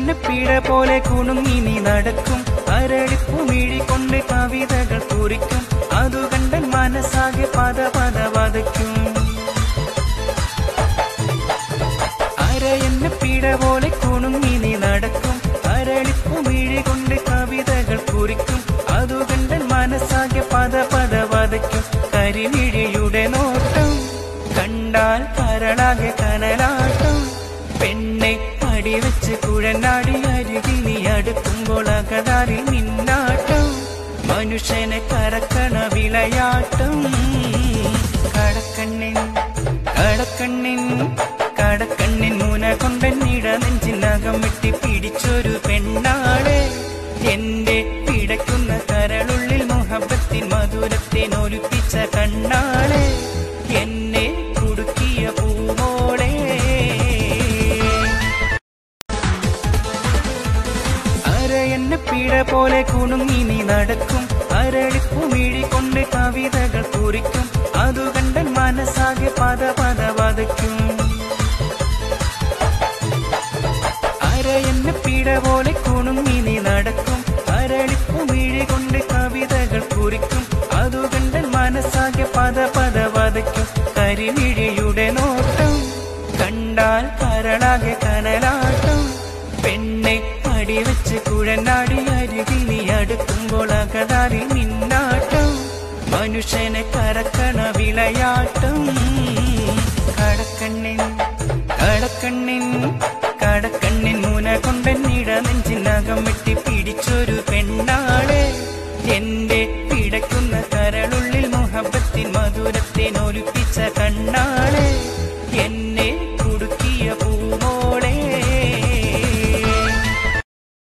അരയെന്നെ പിഴ പോലെ കുണുങ്ങി നീ നടക്കും അരളിപ്പുമിഴി കൊണ്ട് കവിതകൾ കുറിക്കും അതു കണ്ടൻ മനസ്സാകെ പദ പദ വതയ്ക്കും അരയെന്നെ പിഴ പോലെ കുണുങ്ങി നീ നടക്കും അരളിപ്പുമിഴി കൊണ്ട് കവിതകൾ കുറിക്കും അതു കണ്ടൻ മനസ്സാകെ പദ പദ വതയ്ക്കും കരിമിഴിയുടെ നോട്ടം കണ്ടാൽ കരളാകെ കനലാട്ടം പെണ്ണെ അടിവെച്ച് കുഴനാടി അരുകി നീ അടുക്കുമ്പോൾ അകതാരി നിന്നാട്ടം മനുഷ്യനെ കറക്കണ വിളയാട്ടം കടക്കണ്ണിൻ കടക്കണ്ണിൻ കടക്കണ്ണിൻ മൂന കൊണ്ടെന്നിട നെഞ്ചിനകം വെട്ടി പിടിച്ചൊരു പെണ്ണാളെ എന്റെ പിടയ്ക്കുന്ന കരളുള്ളിൽ മുഹബത്തിൻ മധുരത്തെ നൊലിപ്പിച്ച കണ്ണാളെ എന്നെ കുടുക്കിയ പൂമോളെ അര എന്നെ പിഴ പോലെ കുണുങ്ങി നീ നടക്കും അരളിപ്പുമിഴി കൊണ്ട് കവിതകൾ കുറിക്കും അതു കണ്ടൻ മനസ്സാകെ പദ പദ വതയ്ക്കും അര എന്നെ പിഴ പോലെ കുണുങ്ങി നീ നടക്കും അരളിപ്പുമിഴി കൊണ്ട് കവിതകൾ കുറിക്കും അതു കണ്ടൻ മനസ്സാകെ പദ പദ വതയ്ക്കും കരിമിഴിയുടെ നോട്ടം കണ്ടാൽ കരളാകെ കനലാട്ടം പെണ്ണെ അടിവെച്ച് കുഴനാടി അരുകി നീ അടുക്കുമ്പോൾ അകതാരി നിന്നാട്ടം മനുഷ്യനെ കറക്കണ വിളയാട്ടം കടക്കണ്ണിൻ കടക്കണ്ണിൻ